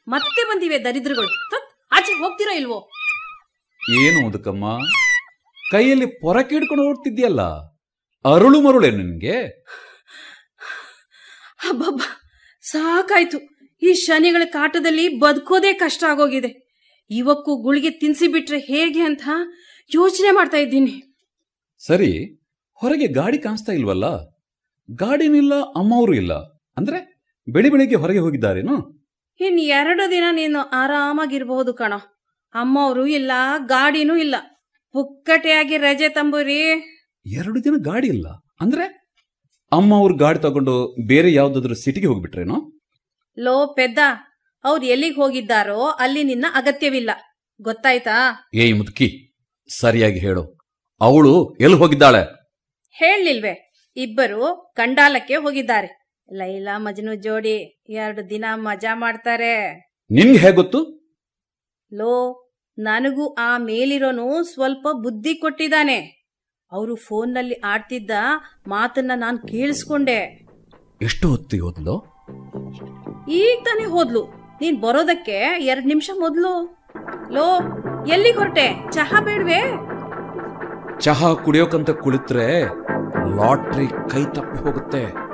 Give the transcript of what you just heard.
ಮತ್ತೆ ಬಂದಿವೆ ದರಿದ್ರಗಳು ತತ್, ಆಚೆ ಹೋಗ್ತೀರಾ ಇಲ್ವೋ ಏನು ಮುದುಕಮ್ಮ ಕೈಯಲ್ಲಿ ಪೊರಕೆ ಹಿಡ್ಕೊಂಡು ಓಡ್ತಿದ್ಯಲ್ಲ ಅರುಳು ಮರುಳೇನು ನಿನ್ಗೆ ಹಬ್ಬಬ್ಬ ಸಾಕಾಯ್ತು ಈ ಶನಿಗಳ ಕಾಟದಲ್ಲಿ ಬದುಕೋದೇ ಕಷ್ಟ ಆಗೋಗಿದೆ ಇವಕ್ಕೂ ಗುಳಿಗೆ ತಿನ್ಸಿ ಬಿಟ್ರೆ ಹೇಗೆ ಅಂತ ಯೋಚನೆ ಮಾಡ್ತಾ ಇದ್ದೀನಿ ಸರಿ ಹೊರಗೆ ಗಾಡಿ ಕಾಣಿಸ್ತಾ ಇಲ್ವಲ್ಲ ಗಾಡಿನಿಲ್ಲ ಅಮ್ಮವರು ಇಲ್ಲ ಅಂದ್ರೆ ಬೆಳಿ ಬೆಳಿಗ್ಗೆ ಹೊರಗೆ ಹೋಗಿದ್ದಾರೇನು ಇನ್ ಎರಡು ದಿನ ನೀನು ಆರಾಮಾಗಿರ್ಬಹುದು ಕಣೋ ಅಮ್ಮವರು ಇಲ್ಲ ಗಾಡಿನೂ ಇಲ್ಲ ಪುಕ್ಕಟೆಯಾಗಿ ರಜೆ ತಂಬೂರಿ ಎರಡು ದಿನ ಗಾಡಿ ಇಲ್ಲ ಅಂದ್ರೆ ಅಮ್ಮ ಅವ್ರ ಗಾಡಿ ತಗೊಂಡು ಬೇರೆ ಯಾವ್ದಾದ್ರು ಸಿಟಿಗೆ ಹೋಗ್ಬಿಟ್ರೇನೋ ಲೋ ಪೆದ್ದ ಅವ್ರು ಎಲ್ಲಿಗೆ ಹೋಗಿದ್ದಾರೋ ಅಲ್ಲಿ ನಿನ್ನ ಅಗತ್ಯವಿಲ್ಲ ಗೊತ್ತಾಯ್ತಾ ಏಯ್ ಮುದುಕಿ ಸರಿಯಾಗಿ ಹೇಳು ಅವಳು ಎಲ್ಲಿ ಹೋಗಿದ್ದಾಳೆ ಹೇಳಲಿಲ್ವೇ ಇಬ್ಬರು ಕಂಡಾಲಕ್ಕೆ ಹೋಗಿದ್ದಾರೆ ಲೈಲಾ ಮಜ್ನು ಜೋಡಿ ಎರಡು ದಿನ ಮಜಾ ಮಾಡ್ತಾರೆ ನಿನ್ಗೆ ಹೇಗೆ ಗೊತ್ತು ಲೋ ನನಗೂ ಆ ಮೇಲಿರೋನು ಸ್ವಲ್ಪ ಬುದ್ಧಿ ಕೊಟ್ಟಿದ್ದಾನೆ ಅವರು ಫೋನ್ನಲ್ಲಿ ಆಡ್ತಿದ್ದ ಮಾತನ್ನ ನಾನು ಕೇಳಿಸ್ಕೊಂಡೆ ಎಷ್ಟು ಹೊತ್ತಿಗೆ ಹೋದ್ಲು ಈಗ ತಾನೇ ಹೋದ್ಲು ನೀನ್ ಬರೋದಕ್ಕೆ ಎರಡ್ ನಿಮಿಷ ಮೊದ್ಲು ಲೋ ಎಲ್ಲಿಗೆ ಹೊರಟೆ ಚಹಾ ಬೇಡ್ವೇ ಚಹಾ ಕುಡಿಯೋಕಂತ ಕುಳಿತ್ರೆ ಲಾಟ್ರಿ ಕೈ ತಪ್ಪಿ ಹೋಗುತ್ತೆ